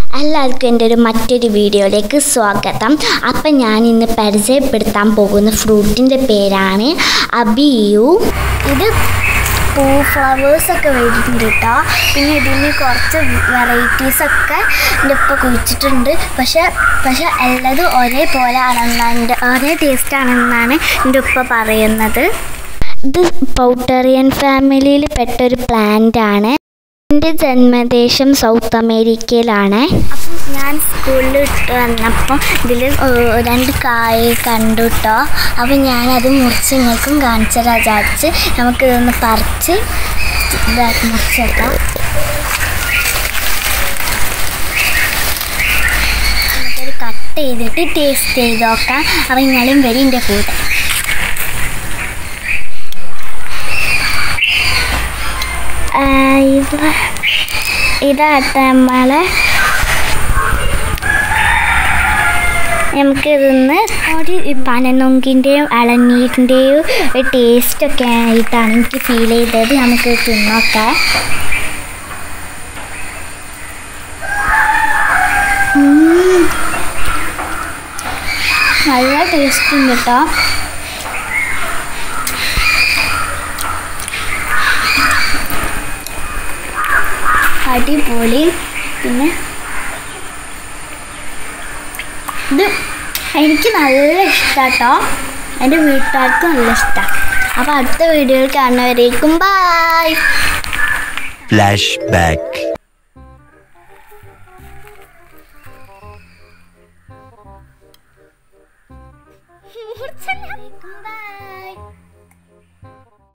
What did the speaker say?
എല്ലാവർക്കും എൻ്റെ ഒരു മറ്റൊരു വീഡിയോയിലേക്ക് സ്വാഗതം അപ്പം ഞാൻ ഇന്ന് പരിചയപ്പെടുത്താൻ പോകുന്ന ഫ്രൂട്ടിൻ്റെ പേരാണ് അബിയു ഇത് പൂ ഫ്ലവേഴ്സൊക്കെ വരുന്നുണ്ട് കേട്ടോ പിന്നെ ഇതിന് കുറച്ച് വെറൈറ്റീസൊക്കെ എൻ്റെ ഉപ്പ കുഴിച്ചിട്ടുണ്ട് പക്ഷെ പക്ഷെ എല്ലാതും ഒരേപോലെ ആണെന്നാണ് ഒരേ ടേസ്റ്റ് ആണെന്നാണ് എൻ്റെ ഉപ്പ പറയുന്നത് ഇത് പൗട്ടറിയൻ ഫാമിലിയിൽ പെട്ടൊരു പ്ലാന്റ് ആണ് എൻ്റെ ജന്മദേശം സൗത്ത് അമേരിക്കയിലാണ് അപ്പം ഞാൻ സ്കൂളിൽ ഇട്ട് വന്നപ്പോൾ ഇതിൽ രണ്ട് കായ് കണ്ടു കേട്ടോ അപ്പം ഞാനത് മുറിച്ച് നിങ്ങൾക്കും കാണിച്ചു തരാം വിചാരിച്ച് നമുക്ക് ഇതൊന്ന് പറിച്ച് ഇതാക്കി മുറിച്ചേക്കാം നമുക്കൊരു കട്ട് ചെയ്തിട്ട് ടേസ്റ്റ് ചെയ്ത് നോക്കാം അപ്പം നിങ്ങളും വരും എൻ്റെ കൂടെ ആ, ഇത് ഇതാട്ട നമ്മളെ നമുക്ക് ഇതിന്ന് ഒരു പനനൊങ്കിൻ്റെയും ഇളനീരിൻ്റെയും ടേസ്റ്റൊക്കെ ആയിട്ടാണ് എനിക്ക് ഫീൽ ചെയ്തത് നമുക്ക് തിന്നോക്കാം ഉം. നല്ല ടേസ്റ്റ് ഉണ്ട് കേട്ടോ അടിപൊളി പിന്നെ ഇത് എനിക്ക് നല്ല ഇഷ്ടാട്ടോ എൻ്റെ വീട്ടുകാർക്ക് നല്ല ഇഷ്ടമാണ് അപ്പോൾ അടുത്ത വീഡിയോയിൽ കാണുന്നവരേക്കും ബായ് Flashback.